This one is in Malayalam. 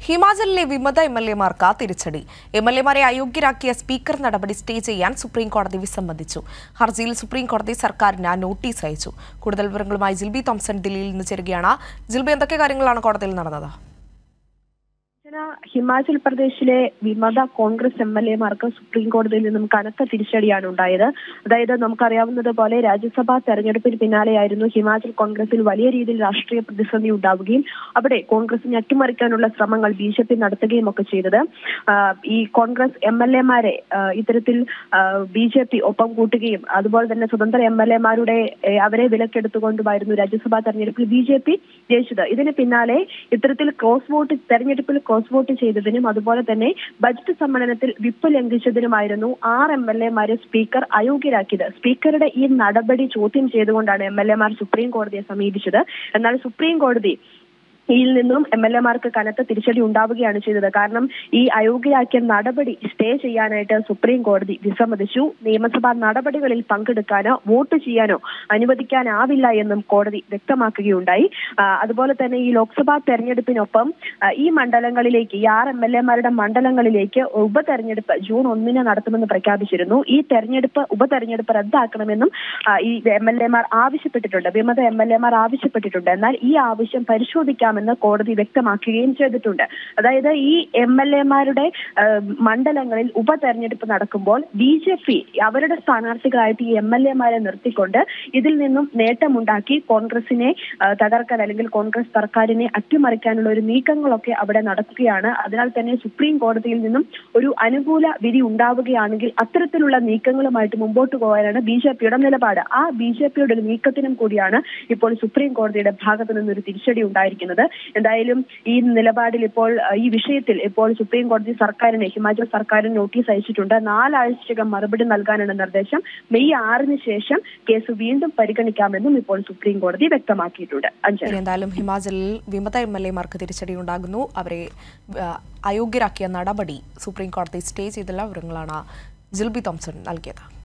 ഹിമാചലിലെ വിമത എം എൽ എമാർക്ക് തിരിച്ചടി എം എൽ എമാരെ അയോഗ്യരാക്കിയ സ്പീക്കർ നടപടി സ്റ്റേ ചെയ്യാൻ സുപ്രീം കോടതി വിസമ്മതിച്ചു ഹർജിയിൽ സുപ്രീം കോടതി സർക്കാരിന് നോട്ടീസ് അയച്ചു കൂടുതൽ വിവരങ്ങളുമായി ജിൽബി തോംസൺ ദില്ലിയിൽ നിന്ന് ചേരുകയാണ് ജിൽബി എന്തൊക്കെ കാര്യങ്ങളാണ് കോടതിയിൽ നടന്നത് ഇന്നലെ ഹിമാചൽ പ്രദേശിലെ വിമത കോൺഗ്രസ് എം എൽ എമാർക്ക് സുപ്രീം കോടതിയിൽ നിന്നും കനത്ത തിരിച്ചടിയാണ് ഉണ്ടായത് അതായത് നമുക്കറിയാവുന്നത് പോലെ രാജ്യസഭാ തെരഞ്ഞെടുപ്പിന് പിന്നാലെയായിരുന്നു ഹിമാചൽ കോൺഗ്രസിൽ വലിയ രീതിയിൽ രാഷ്ട്രീയ പ്രതിസന്ധി ഉണ്ടാവുകയും അവിടെ കോൺഗ്രസിനെ അട്ടിമറിക്കാനുള്ള ശ്രമങ്ങൾ ബി ജെ പി നടത്തുകയും ഒക്കെ ചെയ്തത് ആഹ് ഈ കോൺഗ്രസ് എം എൽ എമാരെ ഇത്തരത്തിൽ ബി ജെ പി ഒപ്പം കൂട്ടുകയും അതുപോലെ തന്നെ സ്വതന്ത്ര എം എൽ എമാരുടെ അവരെ വിലക്കെടുത്തുകൊണ്ടുമായിരുന്നു രാജ്യസഭാ തെരഞ്ഞെടുപ്പിൽ ബി ജെ പി ജയിച്ചത് ഇതിന് പിന്നാലെ ഇത്തരത്തിൽ ക്രോസ് വോട്ട് തെരഞ്ഞെടുപ്പിൽ ക്രോസ് വോട്ട് ചെയ്തതിനും അതുപോലെ തന്നെ ബജറ്റ് സമ്മേളനത്തിൽ വിപ്പ് ലംഘിച്ചതിനുമായിരുന്നു ആറ് എം എൽ എമാരെ സ്പീക്കർ അയോഗ്യരാക്കിയത് സ്പീക്കറുടെ ഈ നടപടി ചോദ്യം ചെയ്തുകൊണ്ടാണ് എം എൽ എമാർ സുപ്രീം കോടതിയെ സമീപിച്ചത് എന്നാൽ സുപ്രീം കോടതി യിൽ നിന്നും എം എൽ എമാർക്ക് കനത്ത തിരിച്ചടി ഉണ്ടാവുകയാണ് ചെയ്തത് കാരണം ഈ അയോഗ്യരാക്കിയ നടപടി സ്റ്റേ ചെയ്യാനായിട്ട് സുപ്രീം കോടതി വിസമ്മതിച്ചു നിയമസഭാ നടപടികളിൽ പങ്കെടുക്കാനോ വോട്ട് ചെയ്യാനോ അനുവദിക്കാനാവില്ല എന്നും കോടതി വ്യക്തമാക്കുകയുണ്ടായി ആ, അതുപോലെ തന്നെ ഈ ലോക്സഭാ തെരഞ്ഞെടുപ്പിനൊപ്പം ആ, ഈ മണ്ഡലങ്ങളിലേക്ക് ഈ ആറ് എം എൽ എമാരുടെ മണ്ഡലങ്ങളിലേക്ക് ഉപതെരഞ്ഞെടുപ്പ് ജൂൺ ഒന്നിന് നടത്തുമെന്ന് പ്രഖ്യാപിച്ചിരുന്നു ഈ തെരഞ്ഞെടുപ്പ് ഉപതെരഞ്ഞെടുപ്പ് റദ്ദാക്കണമെന്നും ആ, ഈ എം എൽ എമാർ ആവശ്യപ്പെട്ടിട്ടുണ്ട് വിമത എം എൽ എമാർ ആവശ്യപ്പെട്ടിട്ടുണ്ട് എന്നാൽ ഈ ആവശ്യം പരിശോധിക്കാമെന്ന് കോടതി വ്യക്തമാക്കുകയും ചെയ്തിട്ടുണ്ട് അതായത് ഈ എം എൽ എമാരുടെ മണ്ഡലങ്ങളിൽ ഉപതെരഞ്ഞെടുപ്പ് നടക്കുമ്പോൾ ബി ജെ പി അവരുടെ സ്ഥാനാർത്ഥികളായിട്ട് ഈ എം എൽ എമാരെ നിർത്തിക്കൊണ്ട് ഇതിൽ നിന്നും നേട്ടമുണ്ടാക്കി കോൺഗ്രസിനെ ആ, തകർക്കാൻ അല്ലെങ്കിൽ കോൺഗ്രസ് സർക്കാരിനെ അട്ടിമറിക്കാനുള്ള ഒരു നീക്കങ്ങളൊക്കെ അവിടെ നടക്കുകയാണ് അതിനാൽ തന്നെ സുപ്രീം കോടതിയിൽ നിന്നും ഒരു അനുകൂല വിധി ഉണ്ടാവുകയാണെങ്കിൽ അത്തരത്തിലുള്ള നീക്കങ്ങളുമായിട്ട് മുമ്പോട്ട് പോകാനാണ് ബി ജെ പിയുടെ നിലപാട് ആ ബി ജെ പിയുടെ ഒരു നീക്കത്തിനും കൂടിയാണ് ഇപ്പോൾ സുപ്രീം കോടതിയുടെ ഭാഗത്തു നിന്നൊരു തിരിച്ചടി ഉണ്ടായിരിക്കുന്നത് എന്തായാലും ഈ നിലപാടിൽ ഇപ്പോൾ ആ, ഈ വിഷയത്തിൽ ഇപ്പോൾ സുപ്രീം കോടതി സർക്കാരിന് ഹിമാചൽ സർക്കാരിന് നോട്ടീസ് അയച്ചിട്ടുണ്ട് നാലാഴ്ചക്കകം മറുപടി നൽകാനാണ് നിർദ്ദേശം മെയ് ആറിന് ശേഷം കേസ് വീണ്ടും പരിഗണിക്കാമെന്നും ഇപ്പോൾ സുപ്രീം കോടതി വ്യക്തമാക്കിയിട്ടുണ്ട് അഞ്ജന ഇനി എന്തായാലും ഹിമാചലിൽ വിമത എം എൽ എമാർക്ക് തിരിച്ചടി ഉണ്ടാകുന്നു അവരെ ആ, അയോഗ്യരാക്കിയ നടപടി സുപ്രീം കോടതി സ്റ്റേ ചെയ്തില്ല വിവരങ്ങളാണ് ജിൽബി തോംസൺ നൽകിയത്